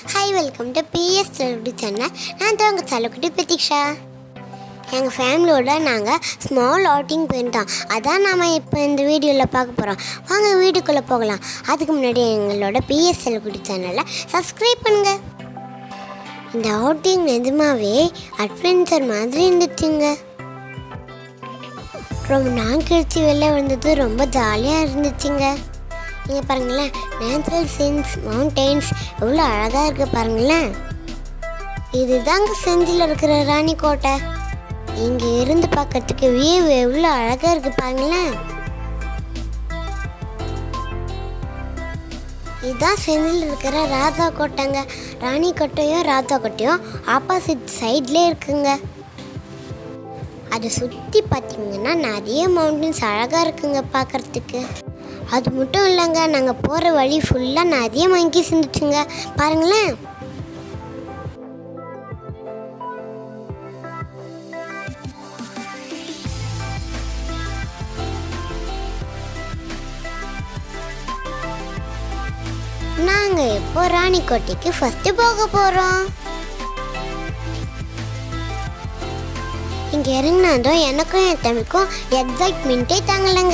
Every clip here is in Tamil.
hi welcome to PS Selakudi channel நான் தான் உங்கள் செலகுடி பிரதீக்ஷா எங்கள் ஃபேமிலியோட நாங்கள் ஸ்மால் அவுட்டிங் போயிருந்தோம் அதான் நாம் இப்போ இந்த வீடியோவில் பார்க்க போகிறோம் வாங்க வீடியோக்குள்ளே போகலாம் அதுக்கு முன்னாடி எங்களோட பிஎஸ் செலகுடி சேனலை சப்ஸ்கிரைப் பண்ணுங்கள் இந்த அவுட்டிங் நிஜமாவே அட்வென்ச்சர் மாதிரி இருந்துச்சுங்க ரொம்ப நாள் கழிச்சு வெளில வந்தது ரொம்ப ஜாலியாக இருந்துச்சுங்க நீங்கள் பாருங்களேன் நேச்சுரல் சீன்ஸ் மவுண்டெயின்ஸ் எவ்வளோ அழகாக இருக்கு பாருங்களேன் இதுதாங்க செஞ்சில் இருக்கிற ராணி கோட்டை இங்கே இருந்து பார்க்கறதுக்கு வியூ எவ்வளோ அழகாக இருக்கு பாருங்களேன் இதுதான் செஞ்சில் இருக்கிற ராஜா கோட்டைங்க ராணி கோட்டையும் ராஜா கோட்டையும் ஆப்போசிட் சைட்லேயே இருக்குங்க அதை சுற்றி பார்த்தீங்கன்னா நிறைய மவுண்டன்ஸ் அழகாக இருக்குங்க பார்க்குறதுக்கு அது மட்டும் இல்லைங்க நாங்கள் போகிற வழி ஃபுல்லாக நிறைய மங்கி இருந்துச்சுங்க பாருங்களேன் நாங்கள் இப்போ ராணிக்கோட்டைக்கு ஃபஸ்ட்டு போக போகிறோம் இங்கே இறங்கினதும் எனக்கும் என் தம்பிக்கும் எக்ஸைட்மெண்ட்டே தாங்கலைங்க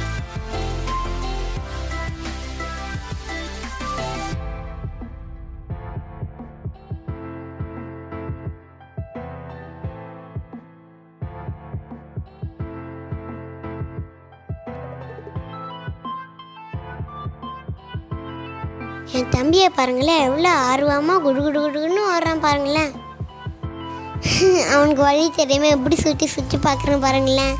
என் தம்பியை பாருங்களேன் எவ்வளோ ஆர்வமாக குடு குடு குடுன்னு ஓடுறான் பாருங்களேன் அவனுக்கு வழி தெரியாம எப்படி சுற்றி சுற்றி பார்க்குறேன் பாருங்களேன்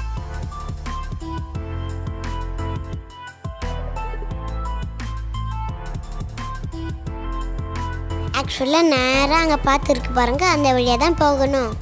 ஆக்சுவலாக நேராக அங்கே பார்த்துருக்கு பாருங்க அந்த வழியாக தான் போகணும்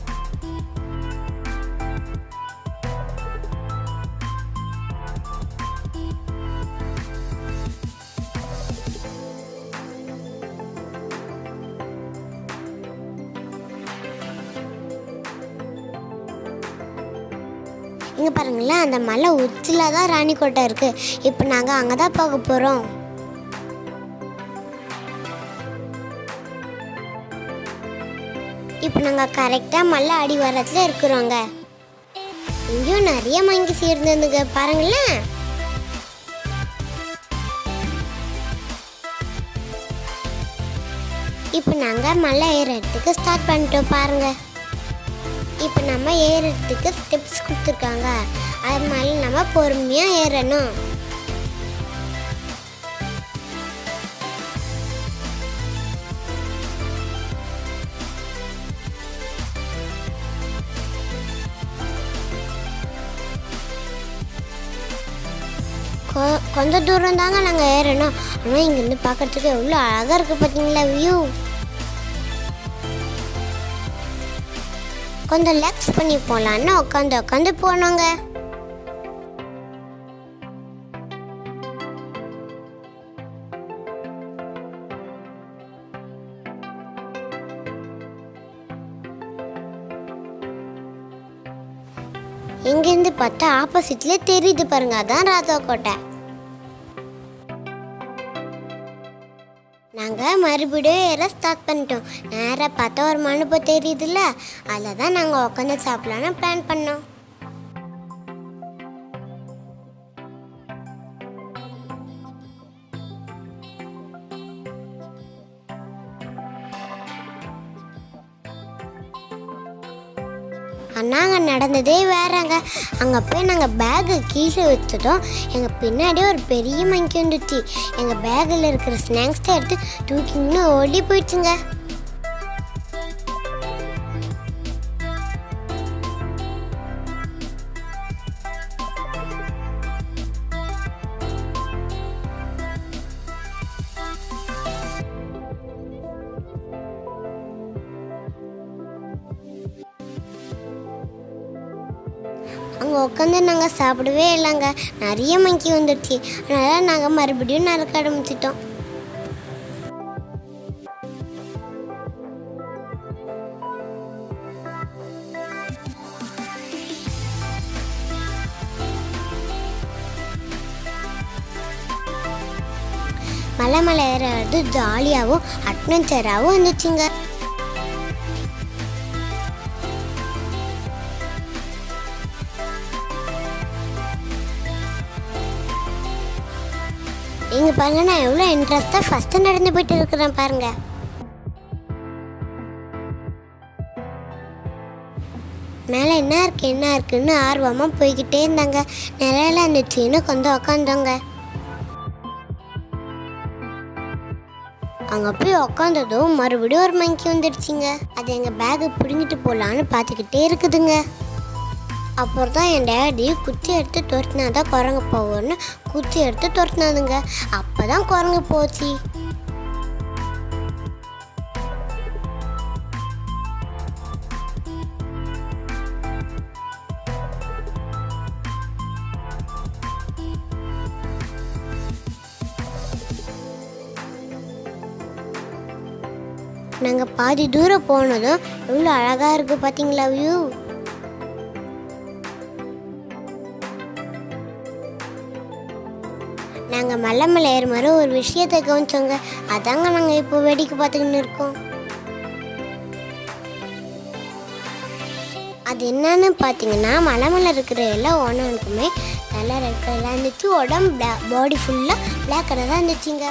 இங்கே பாருங்களேன் அந்த மலை உச்சியில் தான் ராணிக்கோட்டை இருக்குது இப்போ நாங்கள் அங்கே தான் போக போகிறோம் இப்போ நாங்கள் கரெக்டாக மலை அடிவாரத்தில் இருக்கிறோங்க இங்கேயும் நிறைய மங்கி சேர்ந்துங்க பாருங்களேன் இப்போ நாங்கள் மலை ஏறதுக்கு ஸ்டார்ட் பண்ணிட்டோம் பாருங்கள் இப்போ நம்ம ஏறுறதுக்கு ஸ்டெப்ஸ் கொடுத்துருக்காங்க அது மாதிரி நம்ம பொறுமையாக ஏறணும் கொ- கொஞ்ச தூரம் தாங்க நாங்கள் ஏறணும் ஆனால் இங்கேருந்து பார்க்கறதுக்கு எவ்வளோ அழகாக இருக்குது பார்த்தீங்களா வியூ கொஞ்சம் லெக்ஸ் பண்ணி போகலான்னு உட்காந்து உட்காந்து போனோங்க இங்கேருந்து பார்த்தா ஆப்போசிட்லேயே தெரியுது பாருங்க அதான் ராஜா கோட்டை நாங்கள் மறுபடியும் ஏற ஸ்டார்ட் பண்ணிட்டோம் நேராக பார்த்தா ஒரு மனுப்பு தெரியுதுல்ல அதில் தான் நாங்கள் உட்காந்து சாப்பிடலான்னு பிளான் பண்ணோம் நாங்கள் நடந்ததே வேறங்க அங்கே போய் நாங்கள் பேகு கீழே வச்சதும் எங்கள் பின்னாடி ஒரு பெரிய மங்கி வந்துச்சு எங்கள் பேக்கில் இருக்கிற ஸ்நாக்ஸ் எடுத்து தூக்கிங்கன்னு ஓடி போயிடுச்சுங்க அங்கே உட்காந்து நாங்கள் சாப்பிடவே இல்லைங்க நிறைய மங்கி வந்துடுச்சு அதனால் நாங்கள் மறுபடியும் நடக்க ஆரம்பிச்சிட்டோம் மலை மலை ஏறது ஜாலியாகவும் அட்வென்ச்சராகவும் இருந்துச்சுங்க இங்க பாருங்க நான் எவ்வளோ இன்ட்ரெஸ்டாக ஃபஸ்ட்டு நடந்து போயிட்டு இருக்கிறேன் பாருங்க மேலே என்ன இருக்கு என்ன இருக்குன்னு ஆர்வமாக போய்கிட்டே இருந்தாங்க நிலையில இருந்துச்சுன்னு கொஞ்சம் உக்காந்தோங்க அங்கே போய் உக்காந்ததும் மறுபடியும் ஒரு மங்கி வந்துடுச்சுங்க அது எங்கள் பேக்கை பிடுங்கிட்டு போகலான்னு பார்த்துக்கிட்டே இருக்குதுங்க அப்புறம் தான் என் டேடி குச்சி எடுத்து துரத்தினா தான் குரங்கு போகும்னு குச்சி எடுத்து துரத்தினாதுங்க அப்போ தான் குரங்கு போச்சு நாங்கள் பாதி தூரம் போனதும் எவ்வளோ அழகாக இருக்குது பார்த்தீங்களா வியூ நாங்கள் மலை மலை ஏறுமாறு ஒரு விஷயத்தை கவனிச்சோங்க அதாங்க நாங்கள் இப்போ வேடிக்கை பார்த்துக்கின்னு இருக்கோம் அது என்னன்னு பார்த்தீங்கன்னா மலை மேலே இருக்கிற எல்லா ஒன்றுக்குமே நல்லா ரெட் கலராக இருந்துச்சு உடம்பு பாடி ஃபுல்லாக பிளாக் கலராக இருந்துச்சுங்க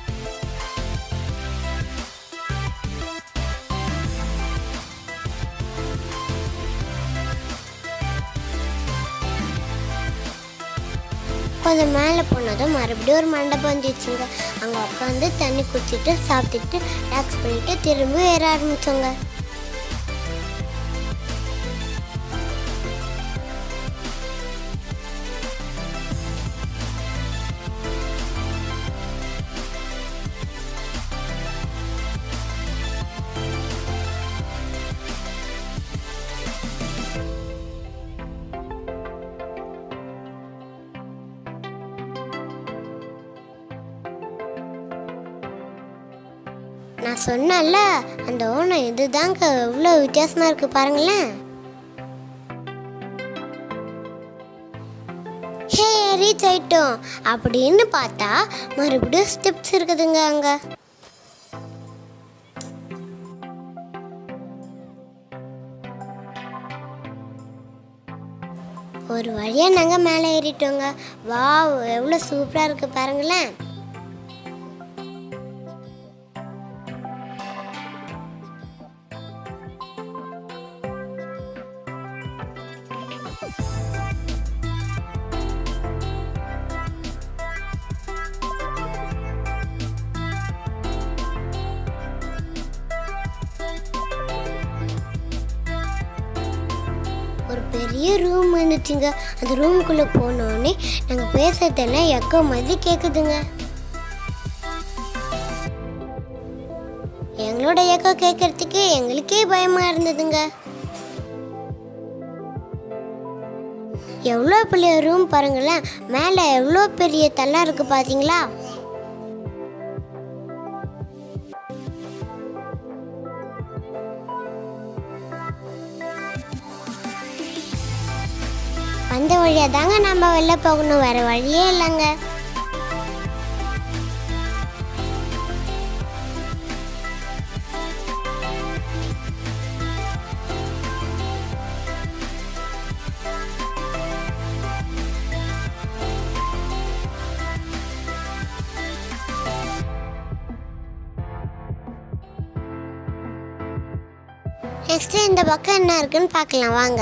கொஞ்சம் மேலே போனதும் மறுபடியும் ஒரு மண்டபம் வந்துச்சுங்க அங்கே உட்காந்து தண்ணி குடிச்சிட்டு சாப்பிட்டுட்டு ரிலாக்ஸ் பண்ணிட்டு திரும்ப ஏற ஆரம்பிச்சோங்க நான் சொன்னேன்ல அந்த ஓனம் இதுதாங்க இவ்வளோ வித்தியாசமாக இருக்குது பாருங்களேன் ஹே ரீச் ஆயிட்டோம் அப்படின்னு பார்த்தா மறுபடியும் ஸ்டெப்ஸ் இருக்குதுங்க அங்கே ஒரு வழியாக நாங்கள் மேலே ஏறிட்டோங்க வாவ் எவ்வளோ சூப்பராக இருக்குது பாருங்களேன் ஒரு பெரிய ரூம் இருந்துச்சுங்க அந்த ரூமுக்குள்ளே போனோடனே நாங்கள் பேசுறதெல்லாம் எக்கோ மாதிரி கேட்குதுங்க எங்களோட எக்கோ கேட்கறதுக்கு எங்களுக்கே பயமா இருந்ததுங்க எவ்வளோ பெரிய ரூம் பாருங்களேன் மேலே எவ்வளோ பெரிய தள்ளா இருக்கு பார்த்தீங்களா அந்த வழியாக தாங்க நம்ம வெளில போகணும் வேற வழியே இல்லைங்க நெக்ஸ்ட் இந்த பக்கம் என்ன இருக்குன்னு பார்க்கலாம் வாங்க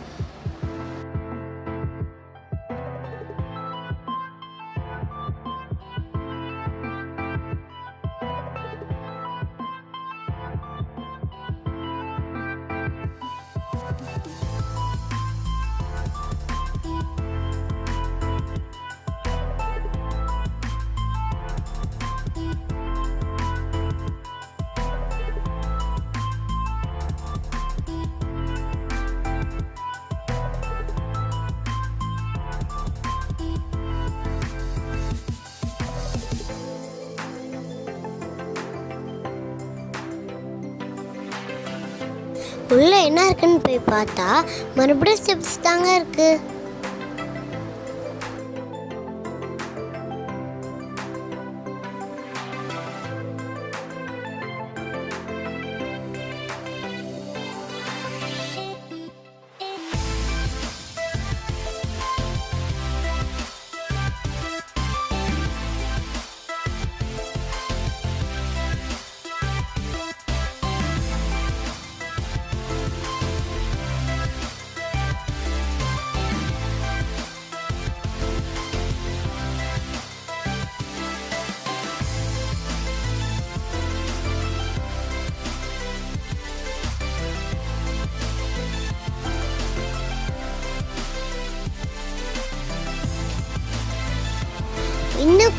உள்ள என்ன இருக்குன்னு போய் பார்த்தா மறுபடியும் ஸ்டெப்ஸ் தாங்க இருக்கு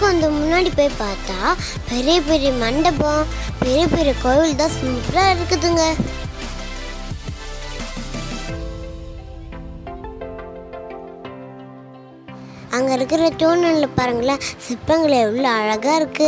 கொஞ்சம் முன்னாடி போய் பார்த்தா பெரிய பெரிய மண்டபம் பெரிய பெரிய கோவில் தான் சூப்பராக இருக்குதுங்க அங்கே இருக்கிற தூணலில் பாருங்களேன் சிற்பங்கள் எவ்வளோ அழகாக இருக்குது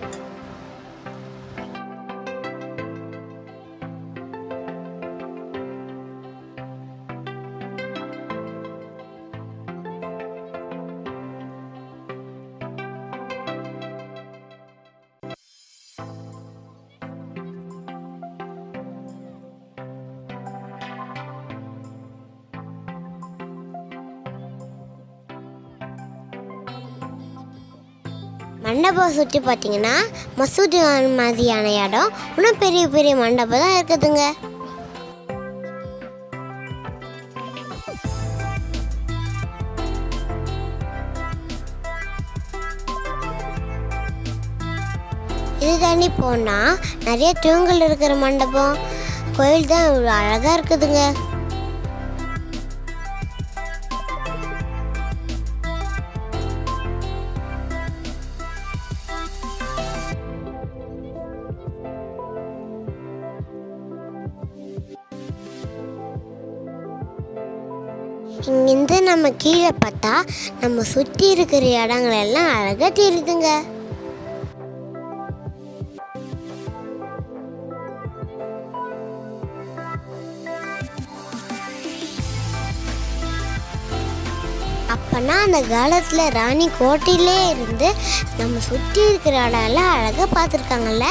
மண்டபம் சுற்றி பார்த்தீங்கன்னா மசூதி மாதிரியான இடம் இன்னும் பெரிய பெரிய மண்டபம் தான் இருக்குதுங்க இது தாண்டி போனால் நிறைய தூங்கல் இருக்கிற மண்டபம் கோயில் தான் இவ்வளோ அழகாக இருக்குதுங்க இங்கேருந்து நம்ம கீழே பார்த்தா நம்ம சுற்றி இருக்கிற இடங்கள் எல்லாம் அழகாக தெரியுதுங்க அப்பனா அந்த காலத்தில் ராணி கோட்டையிலே இருந்து நம்ம சுற்றி இருக்கிற இடம் எல்லாம் அழகாக பார்த்துருக்காங்கல்ல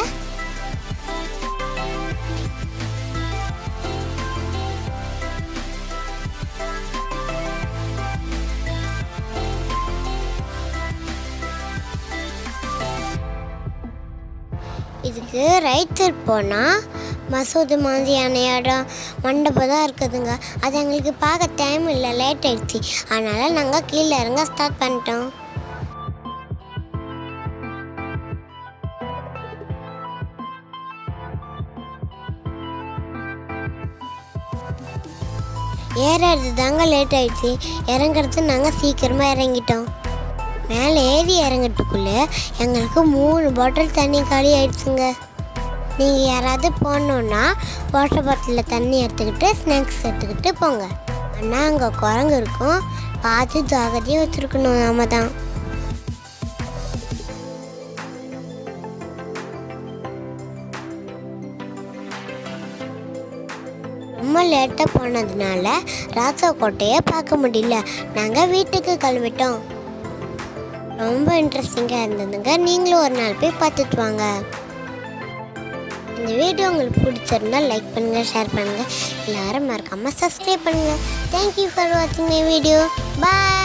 இதுக்கு ரைட் சைட் போனால் மசூதி மாதிரியான இடம் மண்டபம் தான் இருக்குதுங்க அது எங்களுக்கு பார்க்க டைம் இல்லை லேட் ஆயிடுச்சு அதனால் நாங்கள் கீழே இறங்க ஸ்டார்ட் பண்ணிட்டோம் ஏறது தாங்க லேட் ஆயிடுச்சு இறங்குறது நாங்கள் சீக்கிரமாக இறங்கிட்டோம் மேலே ஏறி இறங்கறதுக்குள்ளே எங்களுக்கு மூணு பாட்டில் தண்ணி காலி ஆயிடுச்சுங்க நீங்கள் யாராவது போனோன்னா வாட்டர் பாட்டிலில் தண்ணி எடுத்துக்கிட்டு ஸ்நாக்ஸ் எடுத்துக்கிட்டு போங்க ஆனால் அங்கே குரங்கு இருக்கும் பார்த்து ஜாகிரதையாக வச்சுருக்கணும் நாம தான் ரொம்ப லேட்டாக போனதுனால ராசா கோட்டையை பார்க்க முடியல நாங்கள் வீட்டுக்கு கிளம்பிட்டோம் ரொம்ப இன்ட்ரெஸ்டிங்காக இருந்ததுங்க நீங்களும் ஒரு நாள் போய் பார்த்துட்டு வாங்க இந்த வீடியோ உங்களுக்கு பிடிச்சிருந்தா லைக் பண்ணுங்கள் ஷேர் பண்ணுங்கள் எல்லாரும் மறக்காமல் சப்ஸ்கிரைப் பண்ணுங்கள் தேங்க்யூ ஃபார் வாட்சிங் மை வீடியோ பாய்